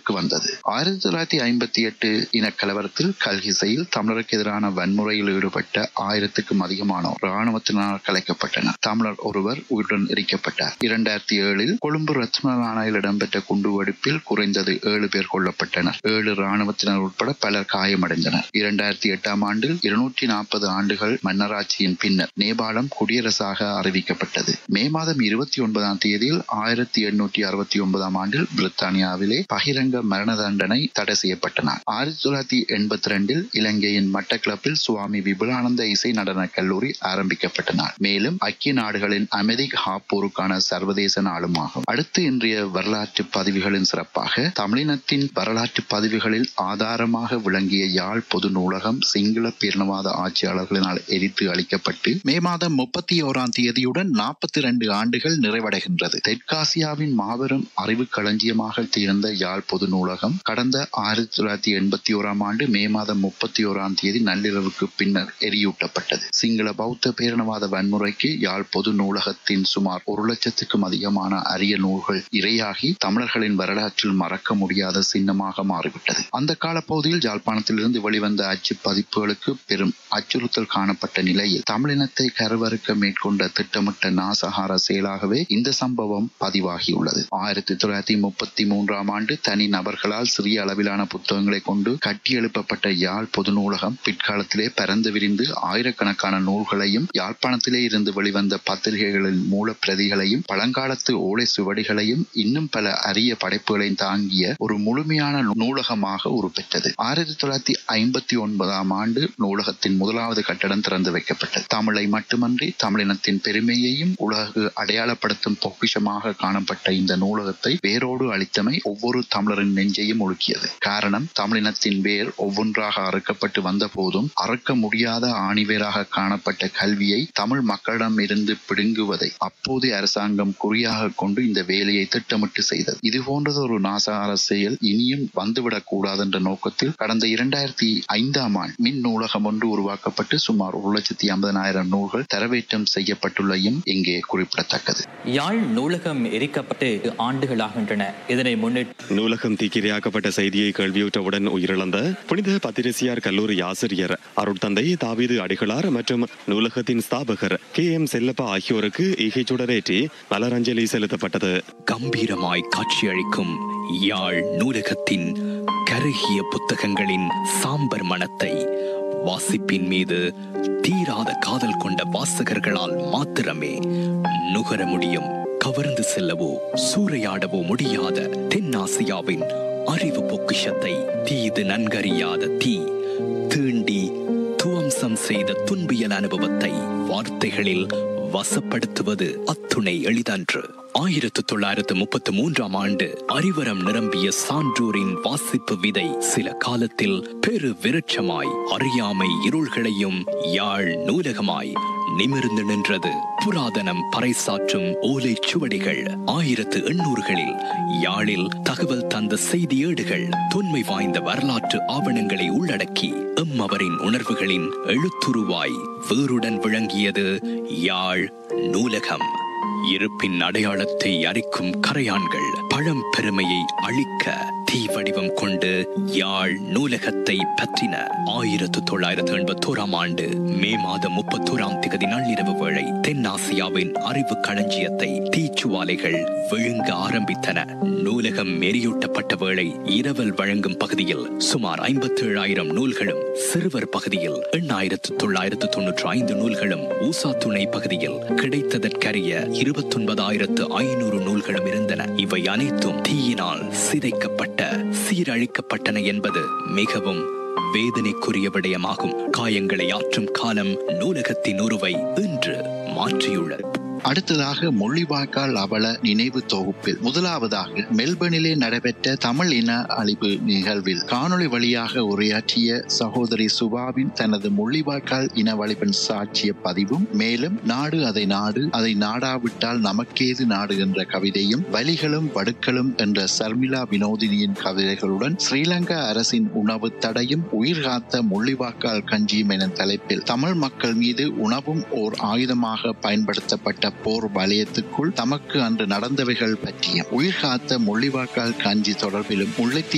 முடிவுக்கு வந்தது ஆயிரத்தி தொள்ளாயிரத்தி ஐம்பத்தி எட்டு இனக்கலவரத்தில் கல்கிசையில் தமிழருக்கு எதிரான வன்முறையில் ஈடுபட்ட ஆயிரத்துக்கும் அதிகமானோர் இராணுவத்தினால் கலைக்கப்பட்டனர் தமிழர் ஒருவர் உயிருடன் எரிக்கப்பட்டார் இரண்டாயிரத்தி ஏழில் கொழும்பு ரத்மலானையில் இடம்பெற்ற குண்டுவெடிப்பில் குறைந்தது ஏழு பேர் கொல்லப்பட்டனர் ஏழு இராணுவத்தினர் உட்பட பலர் காயமடைந்தனர் இரண்டாயிரத்தி எட்டாம் ஆண்டில் இருநூற்றி நாற்பது ஆண்டுகள் மன்னராட்சியின் பின்னர் நேபாளம் குடியரசாக அறிவிக்கப்பட்டது மே மாதம் இருபத்தி ஒன்பதாம் தேதியில் ஆயிரத்தி எண்ணூற்றி அறுபத்தி ஒன்பதாம் ஆண்டில் பிரித்தானியாவிலே பகிரங்க மரண தண்டனை தடை செய்யப்பட்டன ஆயிரத்தி தொள்ளாயிரத்தி எண்பத்தி ரெண்டில் இலங்கையின் மட்டக்களப்பில் சுவாமி விபுலானந்த இசை நடன கல்லூரி ஆரம்பிக்கப்பட்டன மேலும் ஐக்கிய நாடுகளின் அமெரிக் ஹாப்போருக்கான சர்வதேச நாளுமாகும் அடுத்து இன்றைய வரலாற்று பதிவுகளின் சிறப்பாக தமிழினத்தின் வரலாற்று பதிவுகளில் ஆதாரமாக விளங்கிய யாழ் பொது நூலகம் சிங்கள பேரினவாத ஆட்சியாளர்களினால் எரித்து அளிக்கப்பட்டு மே மாதம் முப்பத்தி ஓராம் தேதியுடன் நாற்பத்தி இரண்டு ஆண்டுகள் நிறைவடைகின்றது தெற்காசியாவின் மாபெரும் அறிவு களஞ்சியமாக திகழ்ந்த யாழ் பொது நூலகம் கடந்த ஆயிரத்தி தொள்ளாயிரத்தி எண்பத்தி ஓராம் ஆண்டு மே மாதம் முப்பத்தி ஓராம் தேதி நள்ளிரவுக்கு பின்னர் எரியூட்டப்பட்டது சிங்கள பௌத்த பேரினவாத வன்முறைக்கு யாழ் பொது நூலகத்தின் சுமார் ஒரு லட்சத்துக்கும் அதிகமான அரிய நூல்கள் இரையாகி தமிழர்களின் வரலாற்றில் மறக்க முடியாத சின்னமாக மாறிவிட்டது அந்த காலப்பகுதியில் யாழ்ப்பாணத்திலிருந்து வெளிவந்த அச்சு பதிப்புகளுக்கு பெரும் அச்சுறுத்தல் காணப்பட்ட நிலையில் தமிழினத்தை கருவறுக்க மேற்கொண்ட திட்டமிட்ட நாசகார செயலாகவே இந்த சம்பவம் பதிவாகியுள்ளது ஆயிரத்தி தொள்ளாயிரத்தி முப்பத்தி மூன்றாம் ஆண்டு தனி நபர்களால் சிறிய அளவிலான புத்தகங்களை கொண்டு கட்டியெழுப்பப்பட்ட யாழ் பொது நூலகம் பிற்காலத்திலே பரந்து விரிந்து ஆயிரக்கணக்கான நூல்களையும் யாழ்ப்பாணத்திலே இருந்து வெளிவந்த பத்திரிகைகளின் மூல பிரதிகளையும் பழங்காலத்து ஓலை சுவடிகளையும் இன்னும் பல அரிய படைப்புகளையும் தாங்கிய ஒரு முழுமையான நூலகமாக உருப்பெற்றது ஆயிரத்தி தொள்ளாயிரத்தி ஐம்பத்தி ஒன்பதாம் ஆண்டு நூலகத்தின் முதலாவது கட்டடம் திறந்து வைக்கப்பட்டது தமிழை மட்டுமன்றி தமிழினத்தின் பெருமையையும் உலகு அடையாளப்படுத்தும் பொக்கிஷமாக காணப்பட்ட இந்த நூலகத்தை வேரோடு அளித்தமை ஒவ்வொரு தமிழரின் நெஞ்சையும் ஒழுக்கியது காரணம் தமிழினத்தின் வேர் ஒவ்வொன்றாக அறுக்கப்பட்டு வந்த போதும் அறுக்க முடியாத ஆணிவேராக காணப்பட்ட கல்வியை தமிழ் மக்களிடம் இருந்து பிடுங்குவதை அப்போதைய அரசாங்கம் குறியாக கொண்டு இந்த வேலையை திட்டமிட்டு செய்தது இது போன்றது ஒரு நாசார செயல் இனியும் வந்துவிடக் கூடாது என்ற நோக்கத்தில் கடந்த இரண்டாயிரத்தி ஐந்தாம் ஆண்டு மின் நூலகம் ஒன்று உருவாக்கப்பட்டு சுமார் ஒரு லட்சத்தி ஐம்பதனாயிரம் நூல்கள் தரவேற்றம் செய்யப்பட்டுள்ளதையும் இங்கே குறிப்பிடத்தக்கது யாழ் நூலகம் எரிக்கப்பட்டு ஆண்டுகளாகின்றன இதனை முன்னிட்டு நூலகம் தீக்கிரையாக்கப்பட்ட செய்தியை கேள்வியுற்றவுடன் உயிரிழந்த புனித பத்திரிசியார் கல்லூரி ஆசிரியர் அருட்தந்தை தாவீது அடிகளார் மற்றும் நூலகத்தின் ஸ்தாபகர் கே எம் செல்லப்பா ஆகியோருக்கு ஈகை சுடரேற்றி மலரஞ்சலி செலுத்தப்பட்டது கம்பீரமாய் காட்சியளிக்கும் யாழ் நூலகத்தின் கருகிய புத்தகங்களின் சாம்பர் மனத்தை வாசிப்பின் மீது தீராத காதல் கொண்ட வாசகர்களால் மாத்திரமே நுகர முடியும் கவர்ந்து செல்லவோ சூறையாடவோ முடியாத தென்னாசியாவின் அறிவு பொக்கிஷத்தை தீது நன்கறியாத தீ தீண்டி துவம்சம் செய்த துன்பியல் அனுபவத்தை வார்த்தைகளில் வசப்படுத்துவது அத்துணை எளிதன்று ஆயிரத்து தொள்ளாயிரத்து முப்பத்து மூன்றாம் ஆண்டு அறிவரம் நிரம்பிய சான்றோரின் வாசிப்பு விதை சில காலத்தில் பெரு விருட்சமாய் அறியாமை இருள்களையும் யாழ் நூலகமாய் நிமிர்ந்து நின்றது புராதனம் பறைசாற்றும் ஓலை சுவடிகள் ஆயிரத்து எண்ணூறுகளில் யாழில் தகவல் தந்த செய்தி ஏடுகள் தொன்மை வாய்ந்த வரலாற்று ஆவணங்களை உள்ளடக்கி எம்மவரின் உணர்வுகளின் எழுத்துருவாய் வேருடன் விளங்கியது யாழ் நூலகம் இருப்பின் அடையாளத்தை அரிக்கும் கரையான்கள் பழம் பெருமையை அழிக்க தீ வடிவம் கொண்டு யாழ் நூலகத்தை பற்றின ஆயிரத்து தொள்ளாயிரத்து எண்பத்தோராம் ஆண்டு மே மாதம் முப்பத்தோராம் திகதி நள்ளிரவு வேளை தென்னாசியாவின் அறிவு களஞ்சியத்தை தீச்சுவாலைகள் விழுங்க ஆரம்பித்தன நூலகம் எரியூட்டப்பட்ட வேளை இரவல் வழங்கும் பகுதியில் சுமார் ஐம்பத்தி ஏழாயிரம் நூல்களும் சிறுவர் பகுதியில் எண்ணாயிரத்து தொள்ளாயிரத்து தொன்னூற்றி ஐந்து நூல்களும் ஊசா துணை பகுதியில் கிடைத்ததற்கரிய இருபத்தொன்பதாயிரத்து ஐநூறு நூல்களும் இருந்தன இவை அனைத்தும் தீயினால் சிதைக்கப்பட்ட சீரழிக்கப்பட்டன என்பது மிகவும் வேதனைக்குரிய விடயமாகும் காயங்களை ஆற்றும் காலம் நூலகத்தின் உருவை இன்று மாற்றியுள்ளது அடுத்ததாக முள்ளிவாய்க்கால் அவல நினைவு தொகுப்பில் முதலாவதாக மெல்பர்னிலே நடைபெற்ற தமிழ் இன அழிவு நிகழ்வில் காணொளி வழியாக உரையாற்றிய சகோதரி சுபாவின் தனது முள்ளிவாய்க்கால் இனவழிப்பின் சாட்சிய பதிவும் மேலும் நாடு அதை நாடு அதை நாடாவிட்டால் நமக்கேது நாடு என்ற கவிதையும் வலிகளும் வடுக்களும் என்ற சர்மிளா வினோதினியின் கவிதைகளுடன் ஸ்ரீலங்கா அரசின் உணவு தடையும் உயிர்காத்த முள்ளிவாய்க்கால் கஞ்சியும் என தலைப்பில் தமிழ் மக்கள் மீது உணவும் ஓர் ஆயுதமாக பயன்படுத்தப்பட்ட போர் வலயத்துக்குள் தமக்கு அன்று நடந்தவைகள் பற்றியும் உயிர்காத்த முள்ளிவாய்க்கால் கஞ்சி தொடர்பிலும் முல்லைத்தீவு